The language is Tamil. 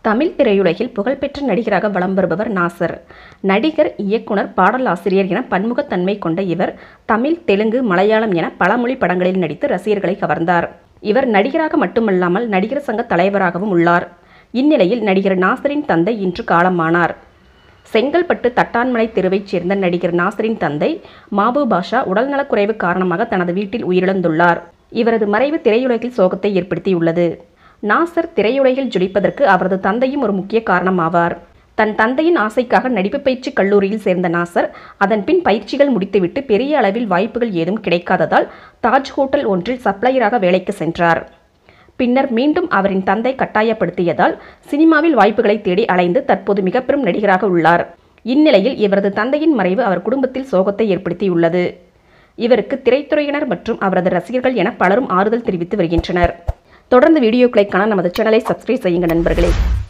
தமிழ் திரையுலகில் புகழ்பெற்ற நடிகராக வலம் வருபவர் நாசர் நடிகர் இயக்குனர் பாடலாசிரியர் என பன்முகத்தன்மை கொண்ட இவர் தமிழ் தெலுங்கு மலையாளம் என பல மொழி படங்களில் நடித்து ரசிகர்களை கவர்ந்தார் இவர் நடிகராக மட்டுமல்லாமல் நடிகர் சங்க தலைவராகவும் உள்ளார் இந்நிலையில் நடிகர் நாசரின் தந்தை இன்று காலமானார் செங்கல்பட்டு தட்டான்மலை தெருவைச் சேர்ந்த நடிகர் நாசரின் தந்தை மாபு பாஷா உடல்நலக்குறைவு காரணமாக தனது வீட்டில் உயிரிழந்துள்ளார் இவரது மறைவு திரையுலகில் சோகத்தை ஏற்படுத்தியுள்ளது நாசர் திரையுலகில் ஜொலிப்பதற்கு அவரது தந்தையும் ஒரு முக்கிய காரணமாவார் தன் தந்தையின் ஆசைக்காக நடிப்பு பயிற்சி கல்லூரியில் சேர்ந்த நாசர் அதன் பின் பயிற்சிகள் முடித்துவிட்டு பெரிய அளவில் வாய்ப்புகள் ஏதும் கிடைக்காததால் தாஜ் ஹோட்டல் ஒன்றில் சப்ளையராக வேலைக்கு சென்றார் பின்னர் மீண்டும் அவரின் தந்தை கட்டாயப்படுத்தியதால் சினிமாவில் வாய்ப்புகளை தேடி அலைந்து தற்போது மிகப்பெரும் நடிகராக உள்ளார் இந்நிலையில் இவரது தந்தையின் மறைவு அவர் குடும்பத்தில் சோகத்தை ஏற்படுத்தியுள்ளது இவருக்கு திரைத்துறையினர் மற்றும் அவரது ரசிகர்கள் என பலரும் ஆறுதல் தெரிவித்து வருகின்றனர் தொடர்ந்து வீடியோக்களை காண நமது சேனலை சப்ஸ்கிரைப் செய்யுங்கள் நண்பர்களே